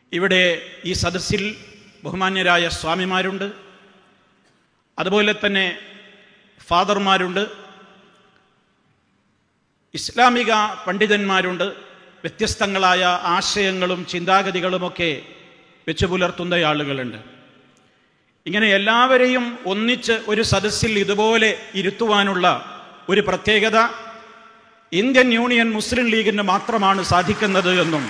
ഇവിടെ ഈ സദസ്സിൽ ബഹുമാന്യരായ സ്വാമിമാരുണ്ട് അതുപോലെ തന്നെ ഫാദർമാരുണ്ട് ഇസ്ലാമിക പണ്ഡിതന്മാരുണ്ട് വ്യത്യസ്തങ്ങളായ ആശയങ്ങളും ചിന്താഗതികളുമൊക്കെ വെച്ചു പുലർത്തുന്ന ആളുകളുണ്ട് ഇങ്ങനെ എല്ലാവരെയും ഒന്നിച്ച് ഒരു സദസ്സിൽ ഇതുപോലെ ഇരുത്തുവാനുള്ള ഒരു പ്രത്യേകത ഇന്ത്യൻ യൂണിയൻ മുസ്ലിം ലീഗിന് മാത്രമാണ് സാധിക്കുന്നത് എന്നും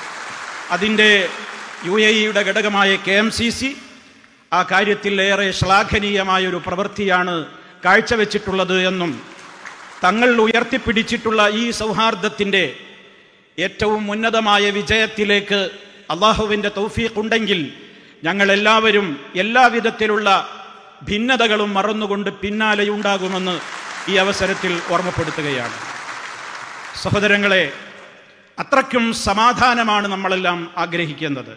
അതിൻ്റെ യു എ ഇയുടെ ഘടകമായ കെ എം സി സി ആ കാര്യത്തിൽ ഏറെ ശ്ലാഘനീയമായ ഒരു പ്രവൃത്തിയാണ് കാഴ്ചവെച്ചിട്ടുള്ളത് എന്നും തങ്ങൾ ഉയർത്തിപ്പിടിച്ചിട്ടുള്ള ഈ സൗഹാർദ്ദത്തിൻ്റെ ഏറ്റവും ഉന്നതമായ വിജയത്തിലേക്ക് അള്ളാഹുവിൻ്റെ തൗഫീഖ് ഉണ്ടെങ്കിൽ ഞങ്ങൾ എല്ലാവരും എല്ലാവിധത്തിലുള്ള ഭിന്നതകളും മറന്നുകൊണ്ട് പിന്നാലെയുണ്ടാകുമെന്ന് ഈ അവസരത്തിൽ ഓർമ്മപ്പെടുത്തുകയാണ് സഹോദരങ്ങളെ അത്രയ്ക്കും സമാധാനമാണ് നമ്മളെല്ലാം ആഗ്രഹിക്കുന്നത്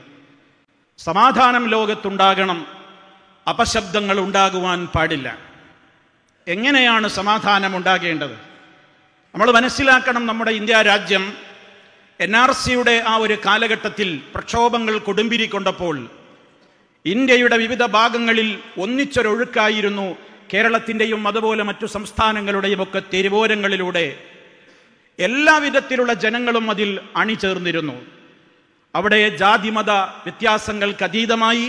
സമാധാനം ലോകത്തുണ്ടാകണം അപശബ്ദങ്ങൾ ഉണ്ടാകുവാൻ പാടില്ല എങ്ങനെയാണ് സമാധാനം ഉണ്ടാകേണ്ടത് നമ്മൾ മനസ്സിലാക്കണം നമ്മുടെ ഇന്ത്യ രാജ്യം എൻ ആർ സിയുടെ ആ ഒരു കാലഘട്ടത്തിൽ പ്രക്ഷോഭങ്ങൾ കൊടുമ്പിരിക്കൊണ്ടപ്പോൾ ഇന്ത്യയുടെ വിവിധ ഭാഗങ്ങളിൽ ഒന്നിച്ചൊരൊഴുക്കായിരുന്നു കേരളത്തിൻ്റെയും അതുപോലെ മറ്റു സംസ്ഥാനങ്ങളുടെയും ഒക്കെ തെരുവോരങ്ങളിലൂടെ എല്ലാവിധത്തിലുള്ള ജനങ്ങളും അതിൽ അണിചേർന്നിരുന്നു അവിടെ ജാതിമത വ്യത്യാസങ്ങൾക്ക് അതീതമായി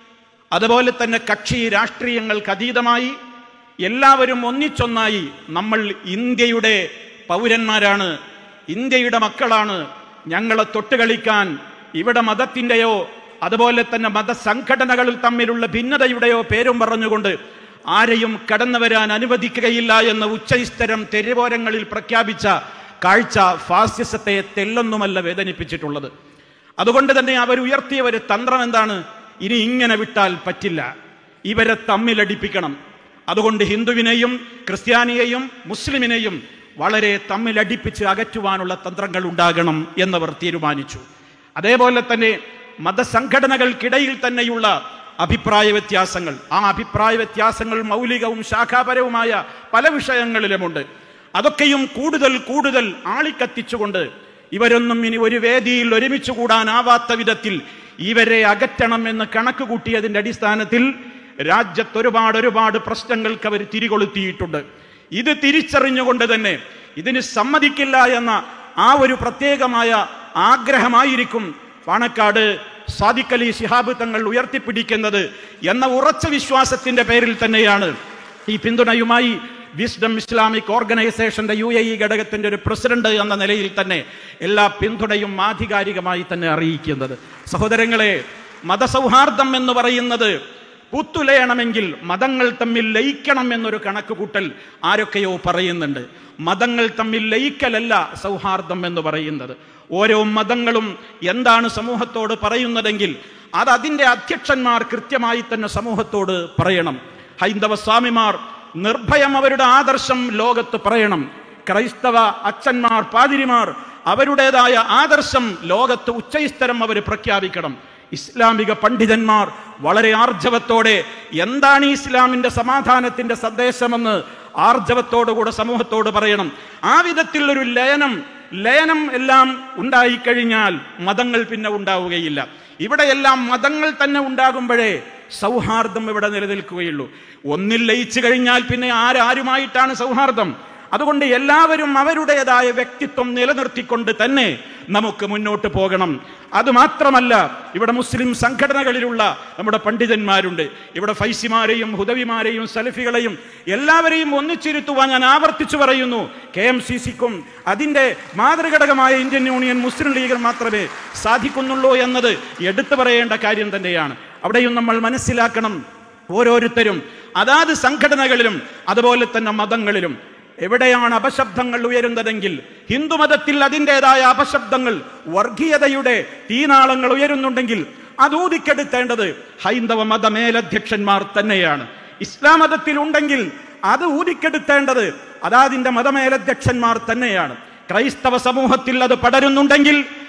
അതുപോലെ തന്നെ കക്ഷി രാഷ്ട്രീയങ്ങൾക്ക് അതീതമായി എല്ലാവരും ഒന്നിച്ചൊന്നായി നമ്മൾ ഇന്ത്യയുടെ പൗരന്മാരാണ് ഇന്ത്യയുടെ മക്കളാണ് ഞങ്ങളെ തൊട്ടുകളിക്കാൻ ഇവിടെ മതത്തിൻ്റെയോ അതുപോലെ തന്നെ മതസംഘടനകളിൽ തമ്മിലുള്ള ഭിന്നതയുടെയോ പേരും പറഞ്ഞുകൊണ്ട് ആരെയും കടന്നു വരാൻ അനുവദിക്കുകയില്ല എന്ന് ഉച്ചൈസ്തരം തെരുവോരങ്ങളിൽ പ്രഖ്യാപിച്ച കാഴ്ച ഫാസിസത്തെ തെല്ലൊന്നുമല്ല വേദനിപ്പിച്ചിട്ടുള്ളത് അതുകൊണ്ട് തന്നെ അവർ ഉയർത്തിയ ഒരു തന്ത്രം എന്താണ് ഇനി ഇങ്ങനെ വിട്ടാൽ പറ്റില്ല ഇവരെ തമ്മിലടിപ്പിക്കണം അതുകൊണ്ട് ഹിന്ദുവിനെയും ക്രിസ്ത്യാനിയെയും മുസ്ലിമിനെയും വളരെ തമ്മിലടിപ്പിച്ച് അകറ്റുവാനുള്ള തന്ത്രങ്ങൾ ഉണ്ടാകണം എന്നവർ തീരുമാനിച്ചു അതേപോലെ തന്നെ മതസംഘടനകൾക്കിടയിൽ തന്നെയുള്ള അഭിപ്രായ വ്യത്യാസങ്ങൾ ആ അഭിപ്രായ വ്യത്യാസങ്ങൾ മൗലികവും ശാഖാപരവുമായ പല വിഷയങ്ങളിലുമുണ്ട് അതൊക്കെയും കൂടുതൽ കൂടുതൽ ആളിക്കത്തിച്ചുകൊണ്ട് ഇവരൊന്നും ഇനി ഒരു വേദിയിൽ ഒരുമിച്ച് കൂടാനാവാത്ത വിധത്തിൽ ഇവരെ അകറ്റണം എന്ന് കണക്ക് കൂട്ടിയതിന്റെ അടിസ്ഥാനത്തിൽ രാജ്യത്ത് ഒരുപാട് ഒരുപാട് പ്രശ്നങ്ങൾക്ക് അവർ തിരികൊളുത്തിയിട്ടുണ്ട് ഇത് തിരിച്ചറിഞ്ഞുകൊണ്ട് തന്നെ ഇതിന് സമ്മതിക്കില്ല എന്ന ആ ഒരു പ്രത്യേകമായ ആഗ്രഹമായിരിക്കും പാണക്കാട് സാദിഖലി ശിഹാബ് തങ്ങൾ ഉയർത്തിപ്പിടിക്കുന്നത് എന്ന ഉറച്ച വിശ്വാസത്തിന്റെ പേരിൽ തന്നെയാണ് ഈ പിന്തുണയുമായി വിസ്ഡം ഇസ്ലാമിക് ഓർഗനൈസേഷന്റെ യു എ ഇ ഘടകത്തിന്റെ ഒരു പ്രസിഡന്റ് എന്ന നിലയിൽ തന്നെ എല്ലാ പിന്തുണയും ആധികാരികമായി തന്നെ അറിയിക്കുന്നത് സഹോദരങ്ങളെ മതസൗഹാർദ്ദം എന്ന് പറയുന്നത് പുത്തുലയണമെങ്കിൽ മതങ്ങൾ തമ്മിൽ ലയിക്കണം എന്നൊരു കണക്ക് കൂട്ടൽ ആരൊക്കെയോ പറയുന്നുണ്ട് മതങ്ങൾ തമ്മിൽ ലയിക്കലല്ല സൗഹാർദ്ദം എന്ന് പറയുന്നത് ഓരോ മതങ്ങളും എന്താണ് സമൂഹത്തോട് പറയുന്നതെങ്കിൽ അത് അതിൻ്റെ അധ്യക്ഷന്മാർ കൃത്യമായി തന്നെ സമൂഹത്തോട് പറയണം ഹൈന്ദവ സ്വാമിമാർ നിർഭയം അവരുടെ ആദർശം ലോകത്ത് പറയണം ക്രൈസ്തവ അച്ഛന്മാർ പാതിരിമാർ അവരുടേതായ ആദർശം ലോകത്ത് ഉച്ചൈസ്തരം അവർ പ്രഖ്യാപിക്കണം ഇസ്ലാമിക പണ്ഡിതന്മാർ വളരെ ആർജവത്തോടെ എന്താണ് ഈ ഇസ്ലാമിന്റെ സമാധാനത്തിന്റെ സന്ദേശമെന്ന് ആർജവത്തോടുകൂടെ സമൂഹത്തോട് പറയണം ആ വിധത്തിൽ ഒരു ലയനം ലയനം എല്ലാം ഉണ്ടായിക്കഴിഞ്ഞാൽ മതങ്ങൾ പിന്നെ ഉണ്ടാവുകയില്ല ഇവിടെയെല്ലാം മതങ്ങൾ തന്നെ ഉണ്ടാകുമ്പോഴേ സൗഹാർദ്ദം ഇവിടെ നിലനിൽക്കുകയുള്ളൂ ഒന്നിൽ ലയിച്ചു കഴിഞ്ഞാൽ പിന്നെ ആരാരുമായിട്ടാണ് സൗഹാർദ്ദം അതുകൊണ്ട് എല്ലാവരും അവരുടേതായ വ്യക്തിത്വം നിലനിർത്തിക്കൊണ്ട് തന്നെ നമുക്ക് മുന്നോട്ട് പോകണം അതുമാത്രമല്ല ഇവിടെ മുസ്ലിം സംഘടനകളിലുള്ള നമ്മുടെ പണ്ഡിതന്മാരുണ്ട് ഇവിടെ ഫൈസിമാരെയും ഹുദവിമാരെയും സലഫികളെയും എല്ലാവരെയും ഒന്നിച്ചിരുത്തുവാൻ ഞാൻ ആവർത്തിച്ചു പറയുന്നു കെ എം സി സിക്കും അതിൻ്റെ മാതൃഘടകമായ ഇന്ത്യൻ യൂണിയൻ മുസ്ലിം ലീഗിൽ മാത്രമേ സാധിക്കുന്നുള്ളൂ എന്നത് എടുത്തു പറയേണ്ട കാര്യം തന്നെയാണ് അവിടെയും നമ്മൾ മനസ്സിലാക്കണം ഓരോരുത്തരും അതാത് സംഘടനകളിലും അതുപോലെ തന്നെ മതങ്ങളിലും എവിടെയാണ് അപശബ്ദങ്ങൾ ഉയരുന്നതെങ്കിൽ ഹിന്ദുമതത്തിൽ അതിൻ്റെതായ അപശബ്ദങ്ങൾ വർഗീയതയുടെ തീനാളങ്ങൾ ഉയരുന്നുണ്ടെങ്കിൽ അത് ഊതിക്കെടുത്തേണ്ടത് ഹൈന്ദവ മതമേലധ്യക്ഷന്മാർ തന്നെയാണ് ഇസ്ലാം മതത്തിൽ ഉണ്ടെങ്കിൽ അത് ഊതിക്കെടുത്തേണ്ടത് അതാതിന്റെ മതമേലധ്യക്ഷന്മാർ തന്നെയാണ് ക്രൈസ്തവ സമൂഹത്തിൽ അത് പടരുന്നുണ്ടെങ്കിൽ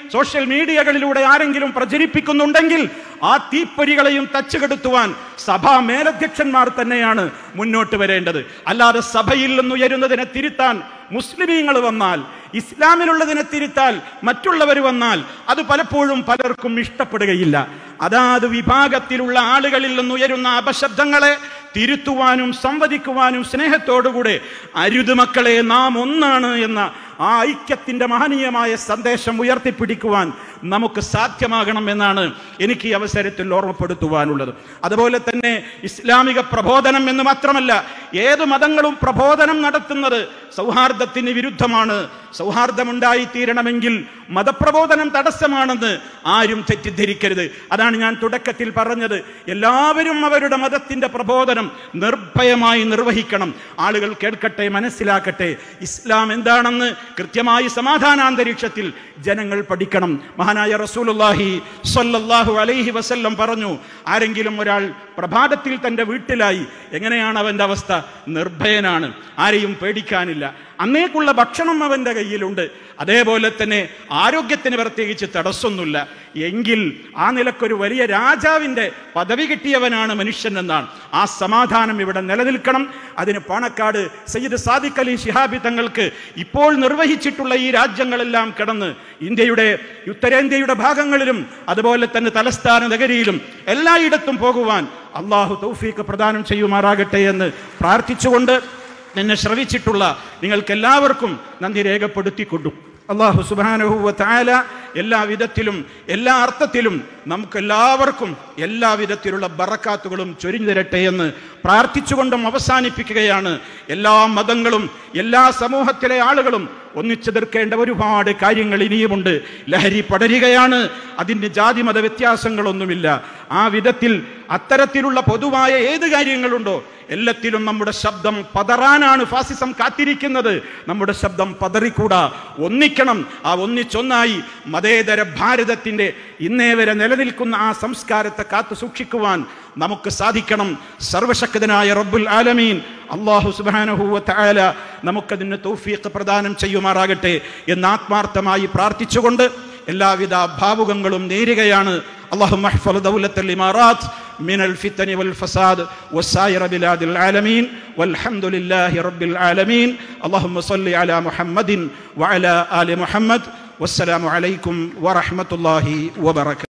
സോഷ്യൽ മീഡിയകളിലൂടെ ആരെങ്കിലും പ്രചരിപ്പിക്കുന്നുണ്ടെങ്കിൽ ആ തീപ്പൊരികളെയും തച്ചുകെടുത്തുവാൻ സഭാ മേലധ്യക്ഷന്മാർ തന്നെയാണ് മുന്നോട്ട് വരേണ്ടത് അല്ലാതെ സഭയിൽ നിന്നുയരുന്നതിനെ തിരുത്താൻ മുസ്ലിമീങ്ങൾ വന്നാൽ ഇസ്ലാമിലുള്ളതിനെ തിരുത്താൽ മറ്റുള്ളവർ വന്നാൽ അത് പലപ്പോഴും പലർക്കും ഇഷ്ടപ്പെടുകയില്ല അതാത് വിഭാഗത്തിലുള്ള ആളുകളിൽ നിന്നുയരുന്ന അപശബ്ദങ്ങളെ തിരുത്തുവാനും സംവദിക്കുവാനും സ്നേഹത്തോടുകൂടെ അരുത് മക്കളെ നാം ഒന്നാണ് എന്ന ആ ഐക്യത്തിന്റെ മഹനീയമായ സന്ദേശം ഉയർത്തിപ്പിടിക്കുവാൻ നമുക്ക് സാധ്യമാകണം എന്നാണ് എനിക്ക് ഈ അവസരത്തിൽ ഓർമ്മപ്പെടുത്തുവാനുള്ളത് അതുപോലെ തന്നെ ഇസ്ലാമിക പ്രബോധനം എന്ന് മാത്രമല്ല ഏത് മതങ്ങളും പ്രബോധനം നടത്തുന്നത് സൗഹാർദ്ദത്തിന് വിരുദ്ധമാണ് സൗഹാർദ്ദമുണ്ടായി തീരണമെങ്കിൽ മതപ്രബോധനം തടസ്സമാണെന്ന് ആരും തെറ്റിദ്ധരിക്കരുത് അതാണ് ഞാൻ തുടക്കത്തിൽ പറഞ്ഞത് എല്ലാവരും അവരുടെ മതത്തിന്റെ പ്രബോധനം നിർഭയമായി നിർവഹിക്കണം ആളുകൾ കേൾക്കട്ടെ മനസ്സിലാക്കട്ടെ ഇസ്ലാം എന്താണെന്ന് കൃത്യമായി സമാധാനാന്തരീക്ഷത്തിൽ ജനങ്ങൾ പഠിക്കണം മഹാനായ റസൂലുള്ളാഹി സ്വല്ലല്ലാഹു അലൈഹി വസല്ലം പറഞ്ഞു ആരെങ്കിലും ഒരാൾ പ്രഭാതത്തിൽ തൻ്റെ വീട്ടിലായി എങ്ങനെയാണ് അവൻ്റെ അവസ്ഥ നിർഭയനാണ് ആരെയും പേടിക്കാനില്ല അന്നേക്കുള്ള ഭക്ഷണം അവൻ്റെ കയ്യിലുണ്ട് അതേപോലെ തന്നെ ആരോഗ്യത്തിന് പ്രത്യേകിച്ച് തടസ്സമൊന്നുമില്ല എങ്കിൽ ആ നിലക്കൊരു വലിയ രാജാവിൻ്റെ പദവി കിട്ടിയവനാണ് മനുഷ്യൻ എന്നാണ് ആ സമാധാനം ഇവിടെ നിലനിൽക്കണം അതിന് പാണക്കാട് സയ്യിദ് സാദിഖ് അലി ശിഹാബി തങ്ങൾക്ക് ഇപ്പോൾ നിർവഹിച്ചിട്ടുള്ള ഈ രാജ്യങ്ങളെല്ലാം കടന്ന് ഇന്ത്യയുടെ ഉത്തരേന്ത്യയുടെ ഭാഗങ്ങളിലും അതുപോലെ തന്നെ തലസ്ഥാന നഗരിയിലും എല്ലായിടത്തും പോകുവാൻ അള്ളാഹു തൗഫീഖ് പ്രദാനം ചെയ്യുമാറാകട്ടെ എന്ന് പ്രാർത്ഥിച്ചുകൊണ്ട് എന്നെ ശ്രവിച്ചിട്ടുള്ള നിങ്ങൾക്ക് എല്ലാവർക്കും നന്ദി രേഖപ്പെടുത്തിക്കൊണ്ടു അള്ളാഹു സുബാനഹുവ താല എല്ലാ വിധത്തിലും എല്ലാ അർത്ഥത്തിലും നമുക്ക് എല്ലാവർക്കും എല്ലാ വിധത്തിലുള്ള ബറക്കാത്തുകളും ചൊരിഞ്ഞു തരട്ടെ എന്ന് പ്രാർത്ഥിച്ചുകൊണ്ടും അവസാനിപ്പിക്കുകയാണ് എല്ലാ മതങ്ങളും എല്ലാ സമൂഹത്തിലെ ആളുകളും ഒന്നിച്ചെതിർക്കേണ്ട ഒരുപാട് കാര്യങ്ങൾ ഇനിയുമുണ്ട് ലഹരി പടരുകയാണ് അതിന് ജാതി മത വ്യത്യാസങ്ങളൊന്നുമില്ല ആ വിധത്തിൽ അത്തരത്തിലുള്ള പൊതുവായ ഏത് കാര്യങ്ങളുണ്ടോ എല്ലാത്തിലും നമ്മുടെ ശബ്ദം പതറാനാണ് ഫാസിസം കാത്തിരിക്കുന്നത് നമ്മുടെ ശബ്ദം പതറിക്കൂടാ ഒന്നിക്കണം ആ ഒന്നിച്ചൊന്നായി മതേതര ഭാരതത്തിന്റെ ഇന്നേ വരെ നിലനിൽക്കുന്ന ആ സംസ്കാരത്തെ കാത്തു സൂക്ഷിക്കുവാൻ നമുക്ക് സാധിക്കണം സർവശക്തനായ റബ്ബുൽ ആലമീൻ അള്ളാഹു സുബാനഹുവ തആല നമുക്കതിന് തൗഫീഖ് പ്രദാനം ചെയ്യുമാറാകട്ടെ എന്ന് ആത്മാർത്ഥമായി പ്രാർത്ഥിച്ചുകൊണ്ട് എല്ലാവിധ ഭാവുകങ്ങളും നേരുകയാണ് اللهم احفظ دولة الإمارات من الفتن والفساد وسائر بلاد العالمين والحمد لله رب العالمين اللهم صل على محمد وعلى آل محمد والسلام عليكم ورحمة الله وبركاته